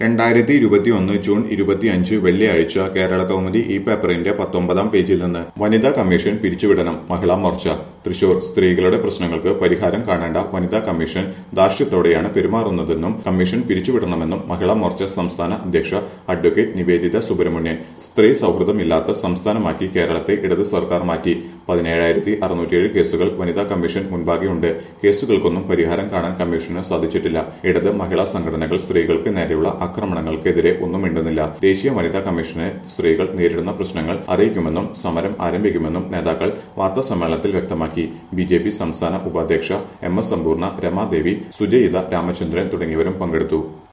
രണ്ടായിരത്തി ഇരുപത്തിയൊന്ന് ജൂൺ ഇരുപത്തിയഞ്ച് വെള്ളിയാഴ്ച കേരള കൗമുദി ഈ പേപ്പറിന്റെ പത്തൊമ്പതാം പേജിൽ നിന്ന് വനിതാ കമ്മീഷൻ പിരിച്ചുവിടണം മഹിളാ മോർച്ച തൃശൂർ സ്ത്രീകളുടെ പ്രശ്നങ്ങൾക്ക് പരിഹാരം കാണേണ്ട വനിതാ കമ്മീഷൻ ധാർഷ്ട്യത്തോടെയാണ് പെരുമാറുന്നതെന്നും കമ്മീഷൻ പിരിച്ചുവിടണമെന്നും മഹിളാ മോർച്ച സംസ്ഥാന അധ്യക്ഷ അഡ്വക്കേറ്റ് നിവേദിത സുബ്രഹ്മണ്യൻ സ്ത്രീ സൗഹൃദമില്ലാത്ത സംസ്ഥാനമാക്കി കേരളത്തെ ഇടത് സർക്കാർ മാറ്റി പതിനേഴായിരത്തി അറുന്നൂറ്റിയേഴ് കേസുകൾ വനിതാ കമ്മീഷൻ മുൻപാകെയുണ്ട് കേസുകൾക്കൊന്നും പരിഹാരം കാണാൻ കമ്മീഷന് സാധിച്ചിട്ടില്ല ഇടത് മഹിളാ സംഘടനകൾ സ്ത്രീകൾക്ക് നേരെയുള്ള ആക്രമണങ്ങൾക്കെതിരെ ഒന്നും മിണ്ടുന്നില്ല ദേശീയ വനിതാ കമ്മീഷനെ സ്ത്രീകൾ നേരിടുന്ന പ്രശ്നങ്ങൾ അറിയിക്കുമെന്നും സമരം ആരംഭിക്കുമെന്നും നേതാക്കൾ വാർത്താ സമ്മേളനത്തിൽ വ്യക്തമാക്കി ബി ജെ പി സംസ്ഥാന ഉപാധ്യക്ഷ എം എസ് സമ്പൂർണ്ണ രമാദേവി സുജയിത രാമചന്ദ്രൻ തുടങ്ങിയവരും പങ്കെടുത്തു